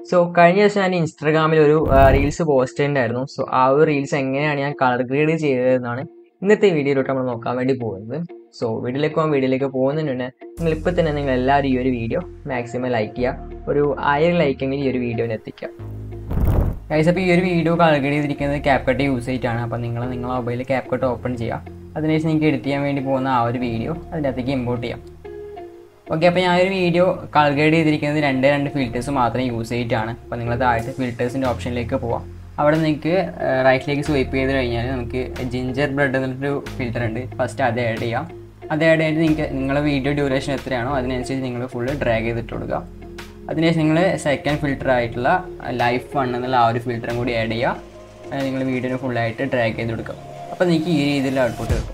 so കഴിഞ്ഞ ദിവസം ഞാൻ ഇൻസ്റ്റാഗ്രാമിൽ ഒരു റീൽസ് പോസ്റ്റ് ചെയ്തിട്ടുണ്ടായിരുന്നു സോ ആ ഒരു റീൽസ് എങ്ങനെയാണ് ഞാൻ കളർ ഗ്രേഡ് ചെയ്തതെന്നാണ് ഇന്നത്തെ വീഡിയോയിലോട്ട് നമ്മൾ നോക്കാൻ വേണ്ടി പോകുന്നത് സോ വീഡിയോയിലേക്ക് പോകാൻ വീഡിയോയിലേക്ക് പോകുന്നതിന് മുന്നേ നിങ്ങൾ ഇപ്പോൾ തന്നെ നിങ്ങൾ എല്ലാവരും ഈ ഒരു വീഡിയോ മാക്സിമം ലൈക്ക് ചെയ്യുക ഒരു ആയിരം ലൈക്കെങ്കിലും ഈ ഒരു വീഡിയോയിൽ എത്തിക്കുക ഗൈസ് അപ്പോൾ ഈ ഒരു വീഡിയോ കളർ ഗ്രേഡ് ചെയ്തിരിക്കുന്നത് ക്യാപ്കട്ട് യൂസ് ചെയ്തിട്ടാണ് അപ്പോൾ നിങ്ങൾ നിങ്ങളുടെ മൊബൈലിൽ ക്യാപ്കട്ട് ഓപ്പൺ ചെയ്യുക അതിനുശേഷം നിങ്ങൾക്ക് എഡിറ്റ് ചെയ്യാൻ വേണ്ടി പോകുന്ന ആ ഒരു വീഡിയോ അതിനകത്തേക്ക് ഇമ്പോർട്ട് ചെയ്യാം ഓക്കെ അപ്പോൾ ഞാൻ ഒരു വീഡിയോ കളർ ഗ്രേഡ് ചെയ്തിരിക്കുന്നത് രണ്ട് രണ്ട് ഫിൽറ്റേഴ്സ് മാത്രമേ യൂസ് ചെയ്തിട്ടാണ് അപ്പോൾ നിങ്ങൾ താഴത്തെ ഫിൽറ്റേഴ്സിൻ്റെ ഓപ്ഷനിലേക്ക് പോവാം അവിടെ നിങ്ങൾക്ക് റൈറ്റിലേക്ക് സ്വൈപ്പ് ചെയ്ത് കഴിഞ്ഞാൽ നമുക്ക് ജിഞ്ചർ ബ്രെഡ് എന്നൊരു ഫിൽറ്റർ ഉണ്ട് ഫസ്റ്റ് അത് ആഡ് ചെയ്യാം അത് ആഡ് ചെയ്തിട്ട് നിങ്ങൾക്ക് നിങ്ങളുടെ വീഡിയോ ഡ്യൂറേഷൻ എത്രയാണോ അതിനനുസരിച്ച് നിങ്ങൾ ഫുള്ള് ഡ്രാഗ് ചെയ്തിട്ട് കൊടുക്കുക അതിനുശേഷം നിങ്ങൾ സെക്കൻഡ് ഫിൽറ്റർ ആയിട്ടുള്ള ലൈഫ് വൺ എന്നുള്ള ആ ഒരു ഫിൽറ്ററും കൂടി ആഡ് ചെയ്യുക നിങ്ങൾ വീഡിയോന് ഫുള്ളായിട്ട് ഡ്രാഗ് ചെയ്ത് കൊടുക്കുക അപ്പോൾ നിങ്ങൾക്ക് ഈ രീതിയിൽ ഔട്ട്പുട്ട് കിട്ടും